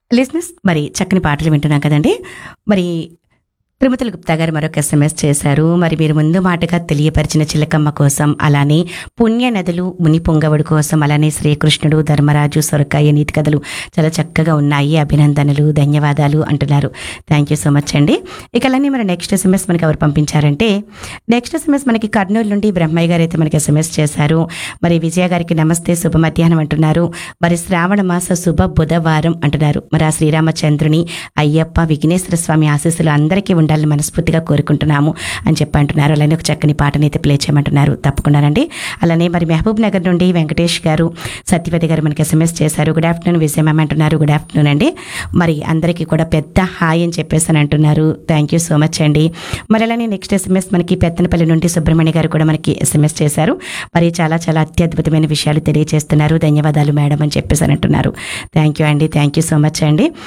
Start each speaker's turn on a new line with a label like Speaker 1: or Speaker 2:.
Speaker 1: లిజినెస్ మరి చక్కని పాటలు వింటున్నాం కదండి మరి తిరుమతుల గుప్తా గారు మరొక ఎస్ఎంఎస్ చేశారు మరి మీరు ముందు మాటగా తెలియపరిచిన చిలకమ్మ కోసం అలానే పుణ్య నదులు ముని పొంగవుడు కోసం అలానే శ్రీకృష్ణుడు ధర్మరాజు సొరకాయ నీతి కథలు చాలా చక్కగా ఉన్నాయి అభినందనలు ధన్యవాదాలు అంటున్నారు థ్యాంక్ యూ సో మచ్ అండి ఇక అలానే మరి నెక్స్ట్ ఎస్ఎంఎస్ మనకి ఎవరు పంపించారంటే నెక్స్ట్ ఎస్ఎంఎస్ మనకి కర్నూలు నుండి బ్రహ్మయ్య గారు అయితే మనకి ఎస్ఎంఎస్ చేశారు మరి విజయ గారికి నమస్తే శుభ మధ్యాహ్నం అంటున్నారు మరి శ్రావణ మాస శుభ బుధవారం అంటున్నారు మరి ఆ శ్రీరామచంద్రుని అయ్యప్ప విఘ్నేశ్వర స్వామి ఆశీస్సులు అందరికీ ఉండాలని మనస్ఫూర్తిగా కోరుకుంటున్నాము అని చెప్పి అంటున్నారు అలానే ఒక చక్కని పాటని అయితే ప్లే చేయమంటున్నారు తప్పకుండానండి అలానే మరి మహబూబ్ నగర్ నుండి వెంకటేష్ గారు సత్యవతి గారు మనకి ఎస్ఎంఎస్ చేశారు గుడ్ ఆఫ్టర్నూన్ విజయ మ్యామ్ అంటున్నారు గుడ్ ఆఫ్టర్నూన్ అండి మరి అందరికీ కూడా పెద్ద హాయ్ అని చెప్పేసి అని అంటున్నారు థ్యాంక్ యూ సో మచ్ అండి మరి అలానే నెక్స్ట్ ఎస్ఎంఎస్ మనకి పెత్తనపల్లి నుండి సుబ్రహ్మణ్య గారు కూడా మనకి ఎస్ఎంఎస్ చేశారు మరి చాలా చాలా అత్యద్భుతమైన విషయాలు తెలియజేస్తున్నారు ధన్యవాదాలు మేడం అని చెప్పేసి అని అంటున్నారు థ్యాంక్ యూ అండి థ్యాంక్ యూ సో మచ్ అండి